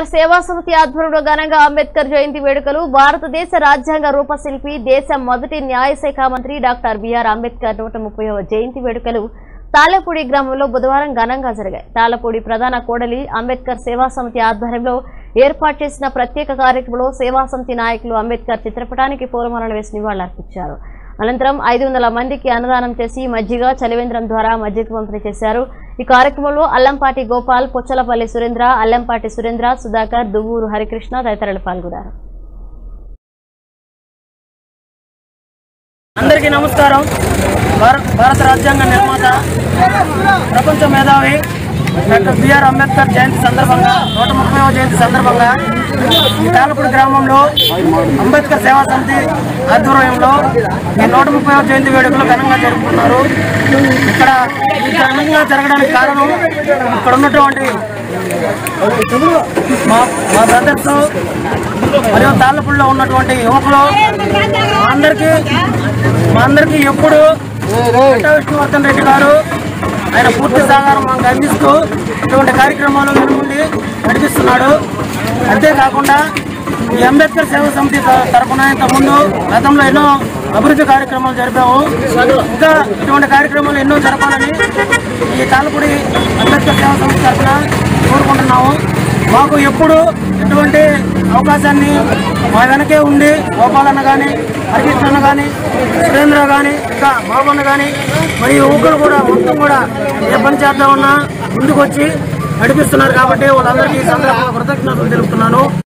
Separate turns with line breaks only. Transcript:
అంబేద్కర్ సేవా సమితి ఆధ్వర్యంలో ఘనంగా అంబేద్కర్ జయంతి వేడుకలు భారతదేశ రాజ్యాంగ రూపశిల్పి దేశ మొదటి న్యాయశాఖ మంత్రి డాక్టర్ బిఆర్ అంబేద్కర్ నూట ముప్పైవ జయంతి వేడుకలు తాళపూడి గ్రామంలో బుధవారం ఘనంగా జరిగాయి తాళపూడి ప్రధాన కోడలి అంబేద్కర్ సేవా సమితి ఆధ్వర్యంలో ఏర్పాటు చేసిన ప్రత్యేక కార్యక్రమంలో సేవా సమితి నాయకులు అంబేద్కర్ చిత్రపటానికి పూలమాలలు వేసి నివాళులర్పించారు అనంతరం ఐదు వందల మందికి అన్నదానం చేసి మజ్జిగ చలివేంద్రం ద్వారా మజ్జిగ పంపిణీ చేశారు ఈ కార్యక్రమంలో అల్లంపాటి గోపాల్ పొచ్చలపల్లి సురేంద్ర అల్లంపాటి సురేంద్ర సుధాకర్ దువ్వూరు హరికృష్ణ తదితరులు పాల్గొన్నారు
అందరికీ నమస్కారం భారత భారత రాజ్యాంగ నిర్మాత ప్రపంచ మేధావి డాక్టర్ బిఆర్ అంబేద్కర్ జయంతి సందర్భంగా నూట ముప్పైవ జయంతి సందర్భంగా ఈ తాలపూడి గ్రామంలో అంబేద్కర్ సేవా సమితి ఆధ్వర్యంలో ఈ నూట ముప్పైవ జయంతి వేడుకలు ఘనంగా జరుపుకున్నారు ఇక్కడ ఈ ఘనంగా జరగడానికి కారణం ఇక్కడ ఉన్నటువంటి మా మా బ్రదర్స్ మరియు తాళ్ళపూడిలో ఉన్నటువంటి యువకులు మా అందరికీ మా అందరికీ ఎప్పుడు వెంట విష్ణువర్ధన్ రెడ్డి గారు ఆయన పూర్తి సహకారం మాకు అందిస్తూ ఇటువంటి కార్యక్రమాలు వెనుకుండి నడిపిస్తున్నాడు అంతేకాకుండా ఈ అంబేద్కర్ సేవా సమితి త- తరపున ఇంతకుముందు గతంలో ఎన్నో అభివృద్ధి కార్యక్రమాలు జరిపాము ఇంకా ఇటువంటి కార్యక్రమాలు ఎన్నో జరపాలని ఈ తాలపూడి అంబేద్కర్ సేవా సమితి తరపున కోరుకుంటున్నాము మాకు ఎప్పుడు ఎటువంటి అవకాశాన్ని మా వెనకే ఉండి గోపాలన్న కానీ హరికృష్ణ కానీ సురేంద్ర కానీ ఇంకా బాబన్న కానీ మరి యువకులు కూడా మొత్తం కూడా ఏ పని చేద్దామన్నా ముందుకు వచ్చి నడిపిస్తున్నారు కాబట్టి వాళ్ళందరికీ ఈ సందర్భంగా కృతజ్ఞతలు తెలుపుతున్నాను